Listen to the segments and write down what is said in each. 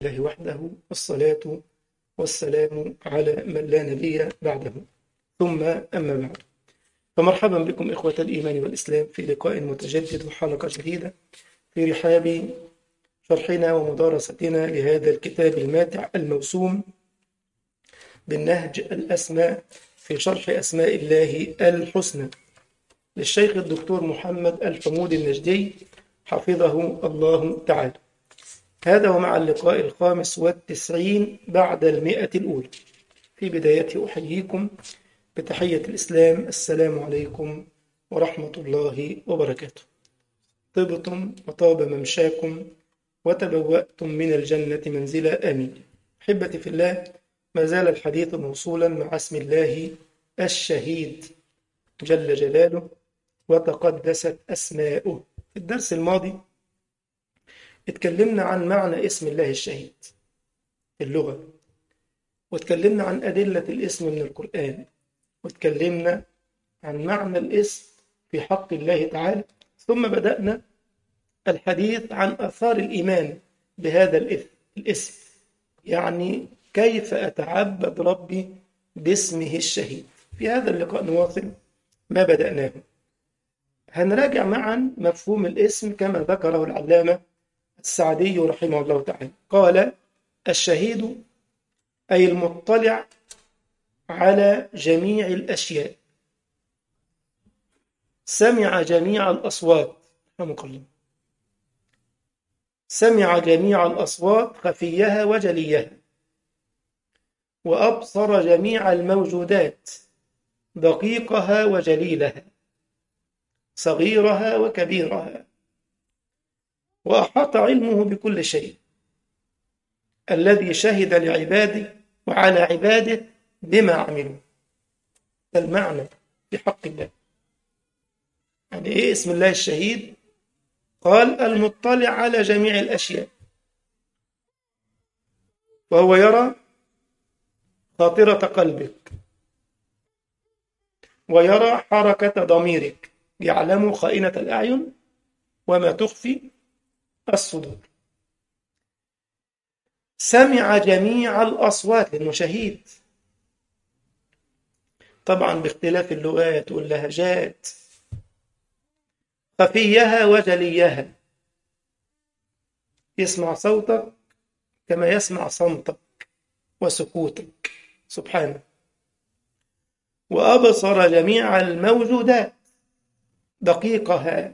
الله وحده والصلاة والسلام على من لا نبي بعده ثم أما بعد فمرحبا بكم إخوة الإيمان والإسلام في لقاء متجدد وحلقة جديدة في رحاب شرحنا ومدارستنا لهذا الكتاب الماتع الموسوم بالنهج الأسماء في شرح أسماء الله الحسنى للشيخ الدكتور محمد الحمود النجدي حفظه الله تعالى هذا ومع اللقاء الخامس والتسعين بعد المئة الأولى في بدايته أحييكم بتحية الإسلام السلام عليكم ورحمة الله وبركاته طبتم وطاب ممشاكم وتبوأتم من الجنة منزلا آمين أحبتي في الله ما زال الحديث موصولا مع اسم الله الشهيد جل جلاله وتقدست أسماؤه في الدرس الماضي اتكلمنا عن معنى اسم الله الشهيد في اللغة واتكلمنا عن أدلة الاسم من القرآن واتكلمنا عن معنى الاسم في حق الله تعالى ثم بدأنا الحديث عن آثار الإيمان بهذا الاسم يعني كيف أتعبد ربي باسمه الشهيد في هذا اللقاء نواصل ما بدأناه هنراجع معا مفهوم الاسم كما ذكره العلامة السعدي رحمه الله تعالى قال الشهيد أي المطلع على جميع الأشياء سمع جميع الأصوات رحمك الله سمع جميع الأصوات خفيها وجليها وأبصر جميع الموجودات دقيقها وجليلها صغيرها وكبيرها وأحاط علمه بكل شيء الذي شهد لعباده وعلى عباده بما عملوا المعنى في حق الله يعني إيه اسم الله الشهيد قال المطلع على جميع الأشياء وهو يرى خاطرة قلبك ويرى حركة ضميرك يعلم خائنة الأعين وما تخفي الصدور سمع جميع الأصوات لأنه شهيد طبعا باختلاف اللغات واللهجات خفيها وجليها يسمع صوتك كما يسمع صمتك وسكوتك سبحانه وأبصر جميع الموجودات دقيقها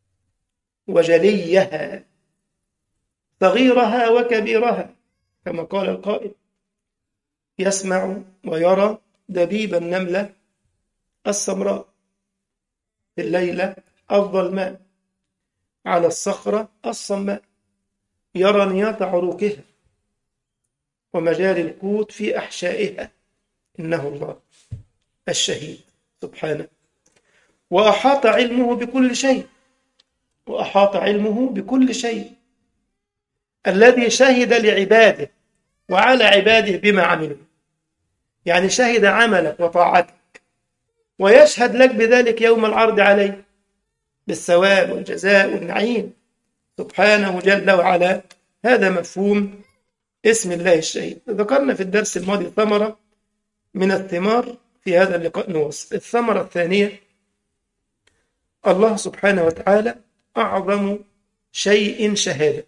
وجليها صغيرها وكبيرها كما قال القائل يسمع ويرى دبيب النملة السمراء في الليلة الظلماء على الصخرة الصماء يرى نياط عروقها ومجاري القوت في أحشائها إنه الله الشهيد سبحانه وأحاط علمه بكل شيء وأحاط علمه بكل شيء الذي شهد لعباده وعلى عباده بما عملوا يعني شهد عملك وطاعتك ويشهد لك بذلك يوم العرض عليه بالثواب والجزاء والنعيم سبحانه جل وعلا هذا مفهوم اسم الله الشهيد ذكرنا في الدرس الماضي ثمرة من الثمار في هذا اللقاء نواصل الثمرة الثانية الله سبحانه وتعالى أعظم شيء شهادة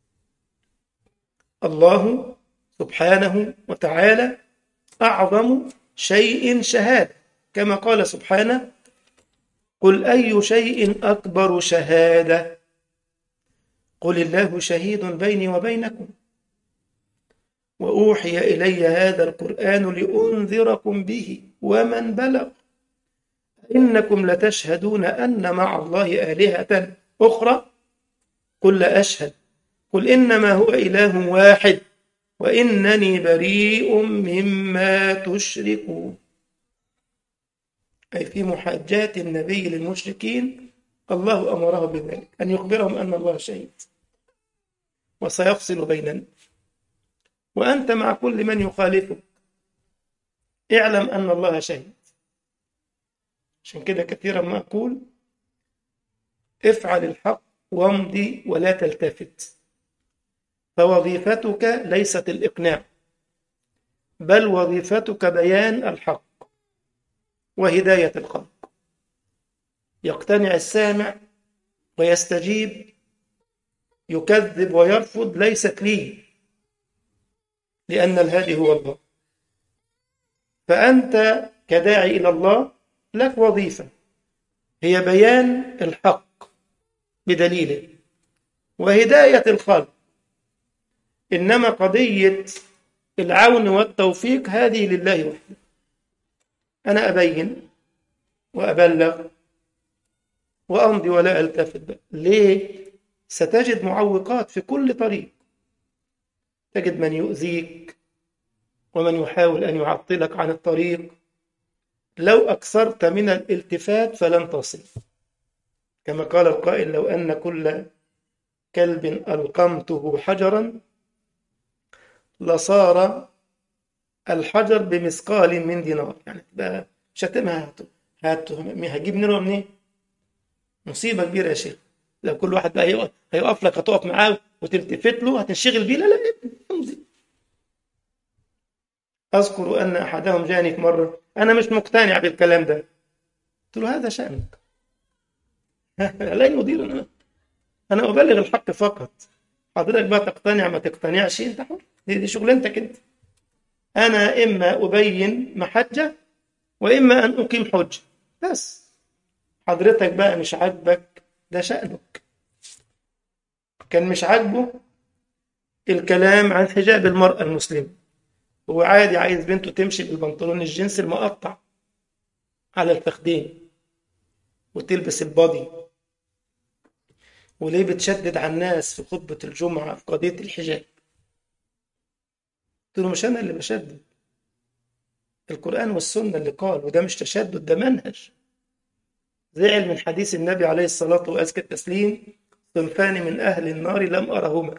الله سبحانه وتعالى أعظم شيء شهادة كما قال سبحانه قل أي شيء أكبر شهادة قل الله شهيد بيني وبينكم وأوحي إلي هذا القرآن لأنذركم به ومن بلغ إنكم لتشهدون أن مع الله آلهة أخرى قل لا أشهد قل إنما هو إله واحد وإنني بريء مما تشركون أي في محاجات النبي للمشركين الله أمره بذلك أن يخبرهم أن الله شهيد وسيفصل بيننا وأنت مع كل من يخالفك اعلم أن الله شهيد عشان كده كثيرا ما أقول افعل الحق وامضي ولا تلتفت فوظيفتك ليست الإقناع بل وظيفتك بيان الحق وهداية الخلق يقتنع السامع ويستجيب يكذب ويرفض ليست لي لأن الهادي هو الله فأنت كداعي إلى الله لك وظيفة هي بيان الحق بدليله وهداية الخلق إنما قضية العون والتوفيق هذه لله وحده أنا أبين وأبلغ وأمضي ولا ألتفت بقى. ليه؟ ستجد معوقات في كل طريق تجد من يؤذيك ومن يحاول أن يعطلك عن الطريق لو أكثرت من الالتفات فلن تصل كما قال القائل لو أن كل كلب ألقمته حجرا لصار الحجر بمثقال من دينار يعني بقى شتمها هات هجيب منين ومنين مصيبة كبيرة يا شيخ لو كل واحد بقى هيقف, هيقف لك هتقف معاه وتلتفت له هتنشغل بيه لا لا امضي أذكر أن أحدهم جاني في مرة أنا مش مقتنع بالكلام ده قلت له هذا شأنك لا يدير أنا أنا أبلغ الحق فقط حضرتك بقى تقتنع ما تقتنعش أنت حر دي, دي شغلانتك أنت أنا إما أبين محجة وإما أن أقيم حجة بس حضرتك بقى مش عاجبك ده شأنك كان مش عاجبه الكلام عن حجاب المرأة المسلمة هو عادي عايز بنته تمشي بالبنطلون الجينز المقطع على الفخدين وتلبس البادي وليه بتشدد على الناس في خطبة الجمعة في قضية الحجاب قلت له مش أنا اللي بشدد القرآن والسنة اللي قال وده مش تشدد ده منهج زعل من حديث النبي عليه الصلاة وأزكى التسليم صنفان من أهل النار لم أرهما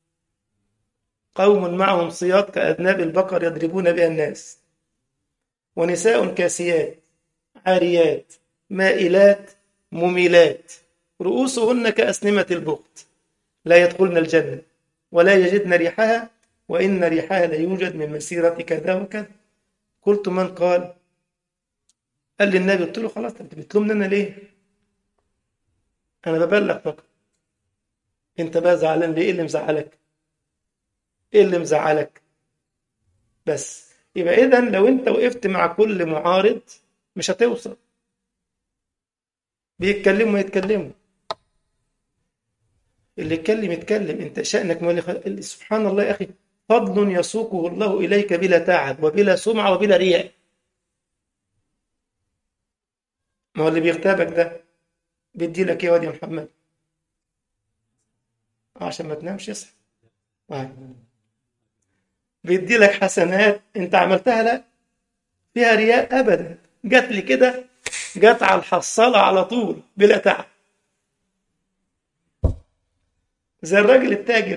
قوم معهم صياط كأذناب البقر يضربون بها الناس ونساء كاسيات عاريات مائلات مميلات رؤوسهن كأسنمة البخت لا يدخلن الجنة ولا يجدن ريحها وإن ريحها لا يوجد من مسيرة كذا وكذا قلت من قال قال لي النبي قلت له خلاص انت بتلومني انا ليه انا ببلغ فقط انت بقى زعلان ليه ايه اللي مزعلك ايه اللي مزعلك بس يبقى اذا لو انت وقفت مع كل معارض مش هتوصل بيتكلموا يتكلموا اللي يتكلم يتكلم انت شأنك مولي سبحان الله يا اخي فضل يسوقه الله اليك بلا تعب وبلا سمعه وبلا رياء ما هو اللي بيغتابك ده بيدي لك ايه واد يا محمد عشان ما تنامش يصحى بيدي لك حسنات انت عملتها لا فيها رياء ابدا جات لي كده جت على الحصاله على طول بلا تعب زي الراجل التاجر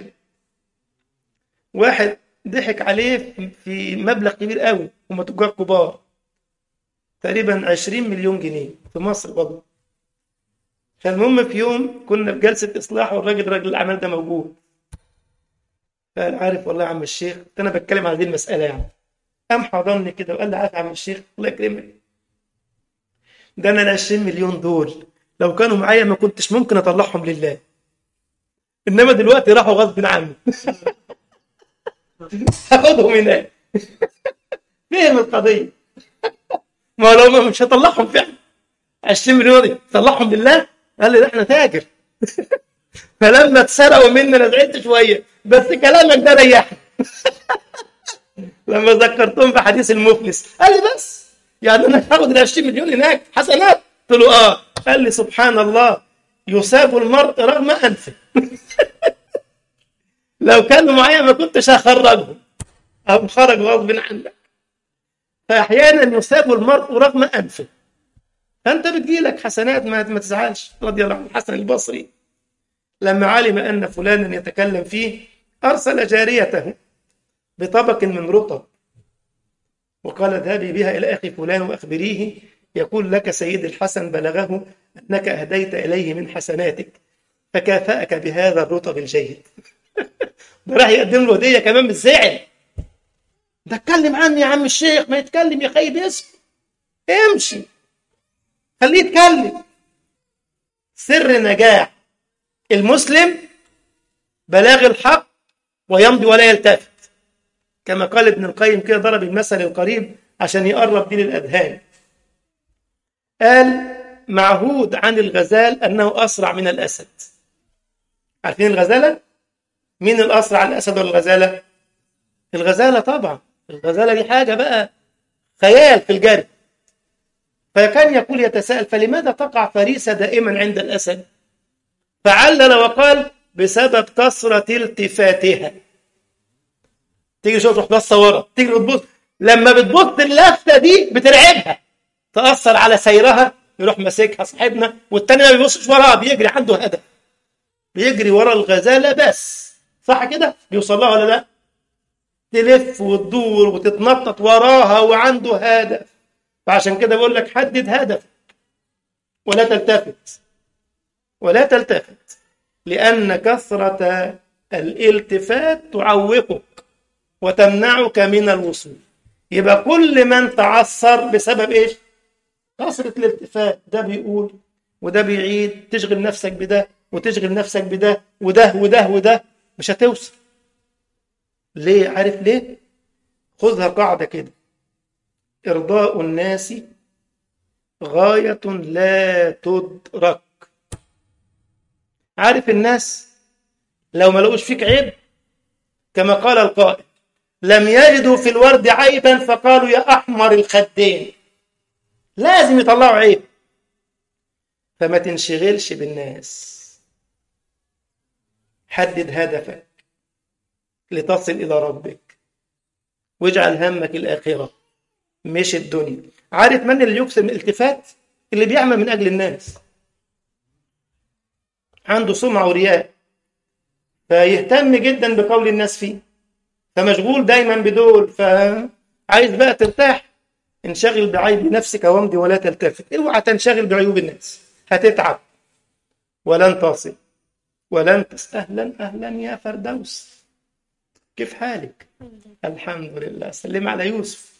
واحد ضحك عليه في مبلغ كبير قوي هم تجار كبار تقريبا 20 مليون جنيه في مصر برضه فالمهم في يوم كنا في جلسه اصلاح والراجل راجل الاعمال ده موجود قال عارف والله يا عم الشيخ انا بتكلم على دي المساله يعني قام حضني كده وقال لي عارف يا عم الشيخ الله يكرمك ده انا ال 20 مليون دول لو كانوا معايا ما كنتش ممكن اطلعهم لله انما دلوقتي راحوا غصب عني هاخدهم هناك فهم القضيه ما لو ما مش هطلعهم فعلا 20 مليون دي طلعهم لله قال لي ده احنا تاجر فلما اتسرقوا مني انا زعلت شويه بس كلامك ده ريحني لما ذكرتهم في حديث المفلس قال لي بس يعني انا هاخد ال 20 مليون هناك حسنات قلت له اه قال لي سبحان الله يصاب المرء رغم انفه لو كانوا معايا ما كنتش هخرجهم او خرج غصب عنك فاحيانا يصاب المرء رغم انفه فانت بتجيلك حسنات ما ما تزعلش رضي الله عن الحسن البصري لما علم ان فلانا يتكلم فيه ارسل جاريته بطبق من رطب وقال اذهبي بها الى اخي فلان واخبريه يقول لك سيد الحسن بلغه انك اهديت اليه من حسناتك فكافاك بهذا الرطب الجيد ده راح يقدم له هديه كمان بالزعل ده اتكلم عني يا عم الشيخ ما يتكلم يا خيب اسمه امشي خليه يتكلم سر نجاح المسلم بلاغ الحق ويمضي ولا يلتفت كما قال ابن القيم كده ضرب المثل القريب عشان يقرب دي للأذهان قال معهود عن الغزال أنه أسرع من الأسد عارفين الغزالة؟ مين الأسرع الأسد ولا الغزالة؟ الغزالة طبعا الغزالة دي حاجة بقى خيال في الجري فكان يقول يتساءل فلماذا تقع فريسة دائما عند الأسد فعلل وقال بسبب كثرة التفاتها تيجي شوف تروح بصة ورا تيجي تبص لما بتبص اللفة دي بترعبها تأثر على سيرها يروح ماسكها صاحبنا والتاني ما بيبصش وراها بيجري عنده هدف بيجري ورا الغزالة بس صح كده بيوصل لها ولا لا تلف وتدور وتتنطط وراها وعنده هدف فعشان كده بقول لك حدد هدفك ولا تلتفت ولا تلتفت لأن كثرة الالتفات تعوقك وتمنعك من الوصول يبقى كل من تعثر بسبب ايش كثرة الالتفات ده بيقول وده بيعيد تشغل نفسك بده وتشغل نفسك بده وده وده وده مش هتوصل ليه عارف ليه خذها قاعدة كده إرضاء الناس غاية لا تدرك عارف الناس لو ما لقوش فيك عيب كما قال القائل لم يجدوا في الورد عيبا فقالوا يا أحمر الخدين لازم يطلعوا عيب فما تنشغلش بالناس حدد هدفك لتصل إلى ربك واجعل همك الآخرة مش الدنيا عارف من اللي يكسر من الالتفات اللي بيعمل من أجل الناس عنده سمعة ورياء فيهتم جدا بقول الناس فيه فمشغول دايما بدول فعايز بقى ترتاح انشغل بعيب نفسك وامضي ولا تلتفت اوعى تنشغل بعيوب الناس هتتعب ولن تصل ولن تس اهلا اهلا يا فردوس كيف حالك الحمد لله سلم على يوسف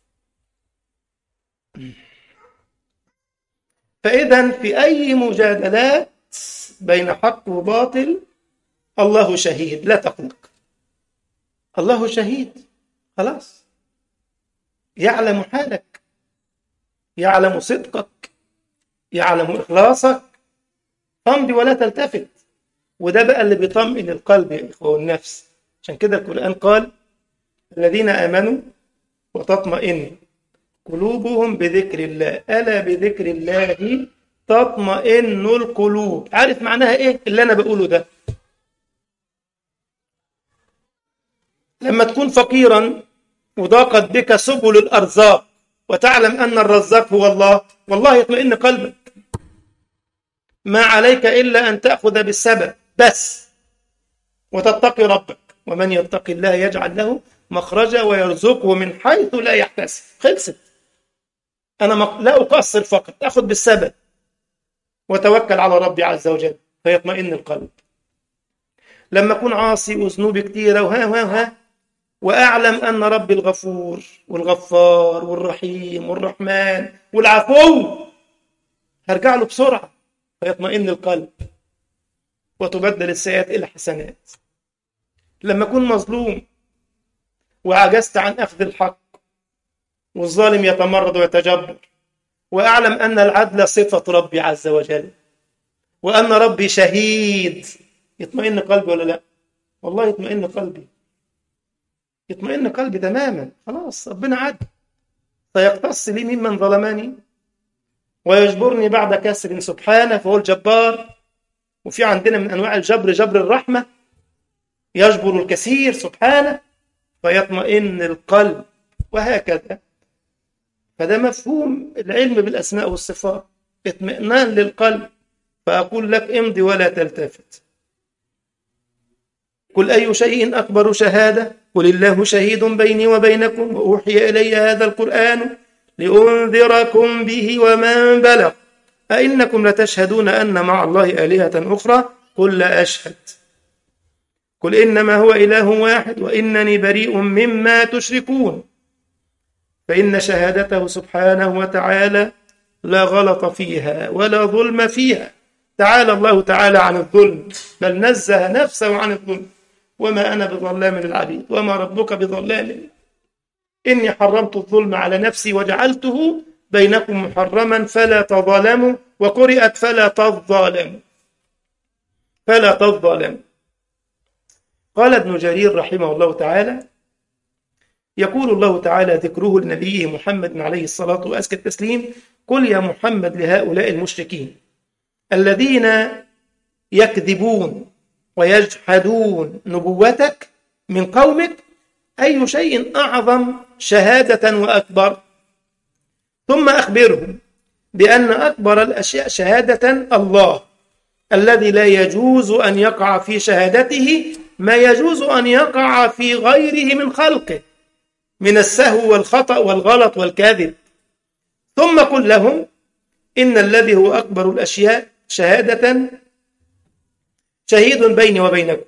فاذا في اي مجادلات بين حق وباطل الله شهيد لا تقلق الله شهيد خلاص يعلم حالك يعلم صدقك يعلم إخلاصك فامضي ولا تلتفت وده بقى اللي بيطمئن القلب يا إخوة والنفس عشان كده القرآن قال الذين آمنوا وتطمئن قلوبهم بذكر الله ألا بذكر الله تطمئن القلوب عارف معناها إيه اللي أنا بقوله ده لما تكون فقيرا وضاقت بك سبل الأرزاق وتعلم أن الرزاق هو الله والله يطمئن قلبك ما عليك إلا أن تأخذ بالسبب بس وتتقي ربك ومن يتقي الله يجعل له مخرجا ويرزقه من حيث لا يحتسب خلصت أنا لا أقصر فقط أخذ بالسبب وتوكل على ربي عز وجل فيطمئن القلب لما أكون عاصي وذنوبي كتيرة وها وها وها وأعلم أن ربي الغفور والغفار والرحيم والرحمن والعفو هرجع له بسرعة فيطمئن القلب وتبدل السيئات إلى حسنات لما أكون مظلوم وعجزت عن أخذ الحق والظالم يتمرد ويتجبر وأعلم أن العدل صفة ربي عز وجل وأن ربي شهيد يطمئن قلبي ولا لا والله يطمئن قلبي يطمئن قلبي تماما خلاص ربنا عدل فيقتص لي ممن ظلمني ويجبرني بعد كسر سبحانه فهو الجبار وفي عندنا من انواع الجبر جبر الرحمه يجبر الكثير سبحانه فيطمئن القلب وهكذا فده مفهوم العلم بالاسماء والصفات اطمئنان للقلب فاقول لك امضي ولا تلتفت قل اي شيء اكبر شهاده قل الله شهيد بيني وبينكم وأوحي إلي هذا القرآن لأنذركم به ومن بلغ أئنكم لتشهدون أن مع الله آلهة أخرى قل لا أشهد قل إنما هو إله واحد وإنني بريء مما تشركون فإن شهادته سبحانه وتعالى لا غلط فيها ولا ظلم فيها تعالى الله تعالى عن الظلم بل نزه نفسه عن الظلم وما أنا بظلام للعبيد وما ربك بظلام إني حرمت الظلم على نفسي وجعلته بينكم محرما فلا تظالموا وقرئت فلا تظالموا فلا تظالموا قال ابن جرير رحمه الله تعالى يقول الله تعالى ذكره لنبيه محمد عليه الصلاة وأزكى التسليم قل يا محمد لهؤلاء المشركين الذين يكذبون ويجحدون نبوتك من قومك أي شيء أعظم شهادة وأكبر ثم أخبرهم بأن أكبر الأشياء شهادة الله الذي لا يجوز أن يقع في شهادته ما يجوز أن يقع في غيره من خلقه من السهو والخطأ والغلط والكذب ثم قل لهم إن الذي هو أكبر الأشياء شهادة شهيد بيني وبينكم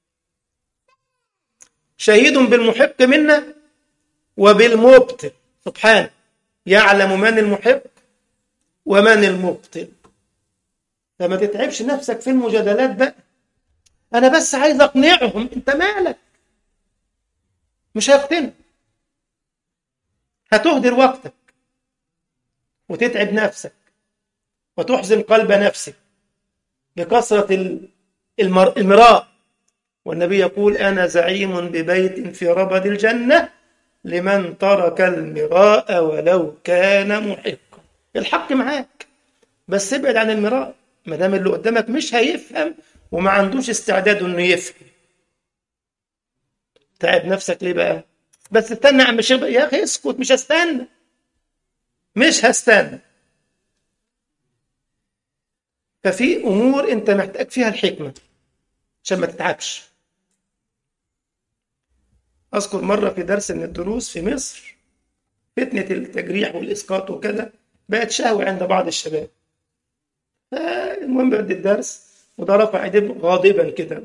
شهيد بالمحق منا وبالمبطل سبحانه يعلم من المحق ومن المبطل فما تتعبش نفسك في المجادلات بقى انا بس عايز اقنعهم انت مالك مش هيقتنع هتهدر وقتك وتتعب نفسك وتحزن قلب نفسك بكثرة المر... المراء والنبي يقول أنا زعيم ببيت في ربد الجنة لمن ترك المراء ولو كان محقا الحق معاك بس ابعد عن المراء ما دام اللي قدامك مش هيفهم وما عندوش استعداد انه يفهم تعب نفسك ليه بقى بس استنى يا عم الشيخ يا اخي اسكت مش هستنى مش هستنى ففي امور انت محتاج فيها الحكمه عشان ما تتعبش اذكر مره في درس من الدروس في مصر فتنه التجريح والاسقاط وكذا بقت شهوه عند بعض الشباب المهم بعد الدرس وده رفع ايديه غاضبا كده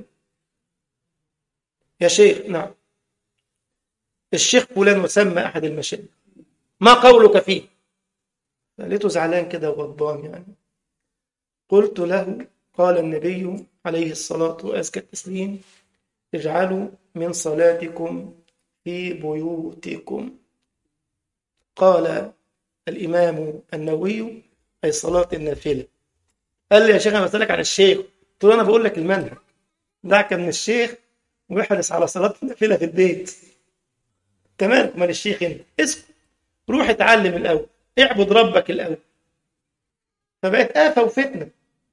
يا شيخ نعم الشيخ فلان وسمى احد المشايخ ما قولك فيه لقيته زعلان كده وغضبان يعني قلت له قال النبي عليه الصلاة وأزكى التسليم اجعلوا من صلاتكم في بيوتكم قال الإمام النووي أي صلاة النافلة قال لي يا شيخ أنا بسألك عن الشيخ قلت له أنا بقول لك المنهج دعك من الشيخ واحرص على صلاة النافلة في البيت كمان مال الشيخ انت اسكت روح اتعلم الأول اعبد ربك الأول فبقت آفة وفتنة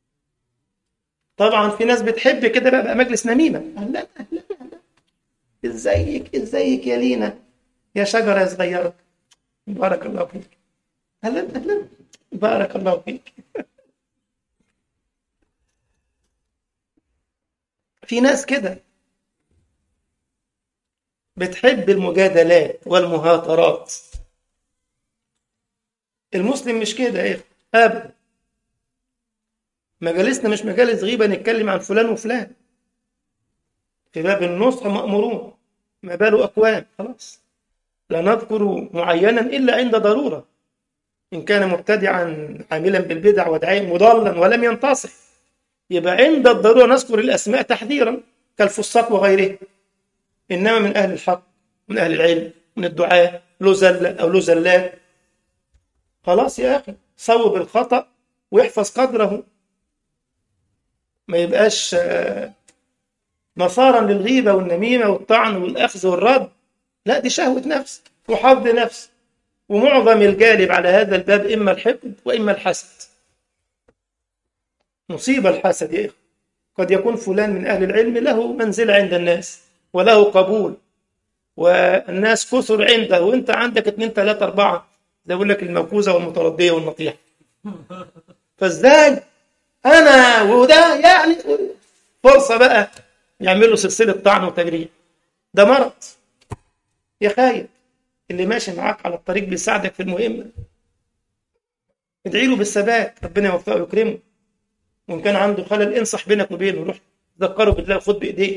طبعا في ناس بتحب كده بقى, بقى مجلس نميمة أهلا أهلا أهلا ازيك ازيك يا لينا يا شجرة يا صغيرة بارك الله فيك أهلا أهلا بارك الله فيك في ناس كده بتحب المجادلات والمهاترات المسلم مش كده يا ابدا مجالسنا مش مجالس غيبه نتكلم عن فلان وفلان في باب النصح مأمورون ما باله أقوام خلاص لا نذكر معينا إلا عند ضرورة إن كان مبتدعا عاملا بالبدع ودعاء مضلا ولم ينتصح يبقى عند الضرورة نذكر الأسماء تحذيرا كالفساق وغيره إنما من أهل الحق من أهل العلم من الدعاء له زلة أو له زلات خلاص يا أخي صوب الخطأ ويحفظ قدره ما يبقاش مسارا للغيبة والنميمة والطعن والأخذ والرد لا دي شهوة نفس وحظ نفس ومعظم الجالب على هذا الباب إما الحقد وإما الحسد مصيبة الحسد يا إخوة قد يكون فلان من أهل العلم له منزلة عند الناس وله قبول والناس كثر عنده وانت عندك اثنين ثلاثة أربعة زي بقول لك الموكوزة والمتردية والنطيحة فازاي أنا وده يعني فرصة بقى يعملوا سلسلة طعن وتجريح ده مرض يا خايب اللي ماشي معاك على الطريق بيساعدك في المهمة ادعي له بالثبات ربنا يوفقه ويكرمه وإن كان عنده خلل انصح بينك وبينه روح ذكره بالله وخد بإيديه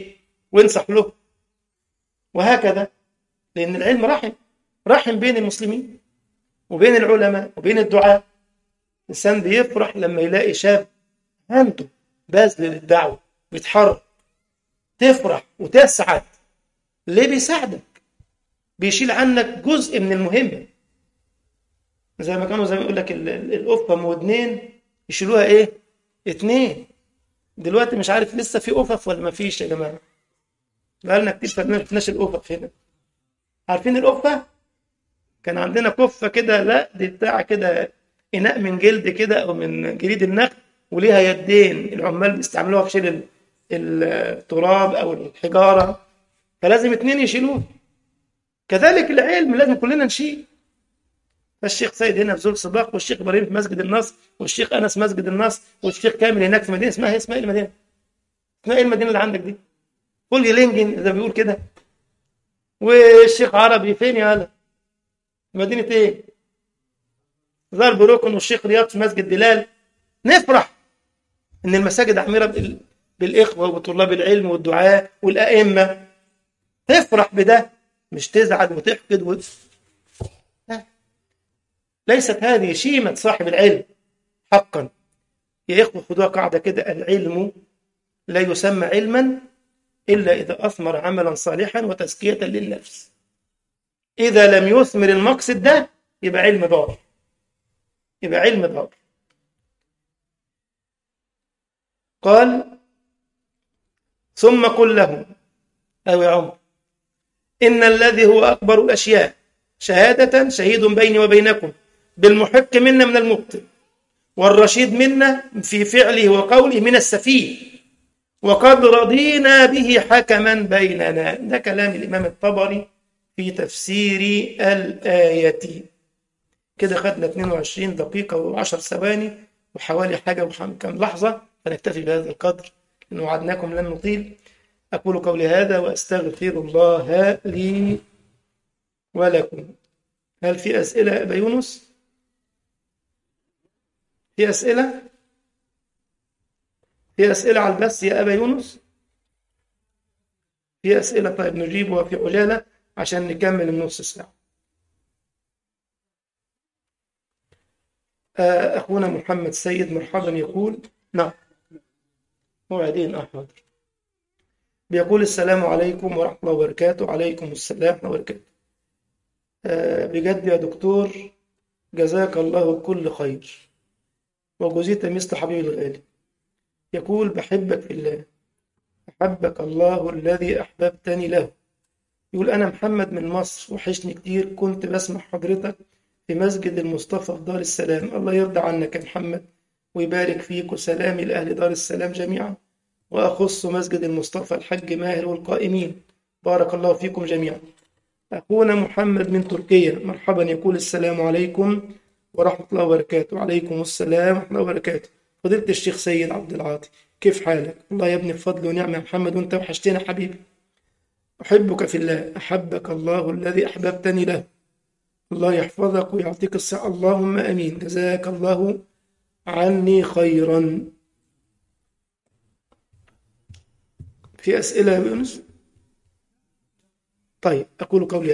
وانصح له وهكذا لأن العلم رحم رحم بين المسلمين وبين العلماء وبين الدعاء الإنسان بيفرح لما يلاقي شاب عنده باذل للدعوة بيتحرك تفرح وتسعد ليه بيساعدك بيشيل عنك جزء من المهمة زي ما كانوا زي ما يقول لك ال- ال- القفة ام ودنين يشيلوها ايه اتنين دلوقتي مش عارف لسه في قفف ولا ما فيش يا جماعة بقالنا كتير ما شفناش القفف هنا عارفين القفة كان عندنا كفة كده لا دي بتاع كده إناء من جلد كده أو من جليد النخل وليها يدين العمال بيستعملوها في شيل ال- التراب أو الحجارة فلازم اتنين يشيلوه كذلك العلم لازم كلنا نشيل فالشيخ سيد هنا في زول سباق والشيخ ابراهيم في مسجد النصر والشيخ انس مسجد النصر والشيخ كامل هناك في مدينه اسمها اسمها ايه المدينه؟ اسمها ايه المدينه اللي عندك دي؟ فولجي لينجن زي ما بيقول كده والشيخ عربي فين يا هلا؟ مدينه ايه؟ زار بروكن والشيخ رياض في مسجد بلال نفرح ان المساجد عميره بال- بالاخوه وطلاب العلم والدعاء والائمه تفرح بده مش تزعل وتحقد و... لا. ليست هذه شيمة صاحب العلم حقا يا إخوة خدوها قاعدة كده العلم لا يسمى علما إلا إذا أثمر عملا صالحا وتزكية للنفس إذا لم يثمر المقصد ده يبقى علم ضار يبقى علم ضار قال ثم قل لهم أو يا عمر إن الذي هو أكبر الأشياء شهادة شهيد بيني وبينكم بالمحق منا من المبطل والرشيد منا في فعله وقوله من السفيه وقد رضينا به حكما بيننا ده كلام الإمام الطبري في تفسير الآية كده خدنا 22 دقيقة و10 ثواني وحوالي حاجة وكم لحظة فنكتفي بهذا القدر إن وعدناكم لن نطيل أقول قولي هذا وأستغفر الله لي ولكم هل في أسئلة يا أبا يونس؟ في أسئلة؟ في أسئلة على البث يا أبا يونس؟ في أسئلة طيب نجيبها في عجالة عشان نكمل النص ساعة آه، أخونا محمد سيد مرحبا يقول نعم موعدين آه حاضر بيقول السلام عليكم ورحمة الله وبركاته عليكم السلام ورحمة الله وبركاته آه، بجد يا دكتور جزاك الله كل خير وجزيت مثل حبيبي الغالي يقول بحبك في الله أحبك الله الذي أحببتني له يقول أنا محمد من مصر وحشني كتير كنت بسمع حضرتك في مسجد المصطفى في دار السلام الله يرضى عنك يا محمد ويبارك فيك وسلامي لأهل دار السلام جميعا وأخص مسجد المصطفى الحج ماهر والقائمين بارك الله فيكم جميعا أخونا محمد من تركيا مرحبا يقول السلام عليكم ورحمة الله وبركاته وعليكم السلام ورحمة الله وبركاته فضيلة الشيخ سيد عبد العاطي كيف حالك؟ الله يا ابني بفضل ونعمة يا محمد وانت وحشتنا حبيبي أحبك في الله أحبك الله الذي أحببتني له الله يحفظك ويعطيك الصحة اللهم أمين جزاك الله عني خيرا في أسئلة يا يونس؟ طيب أقول قولي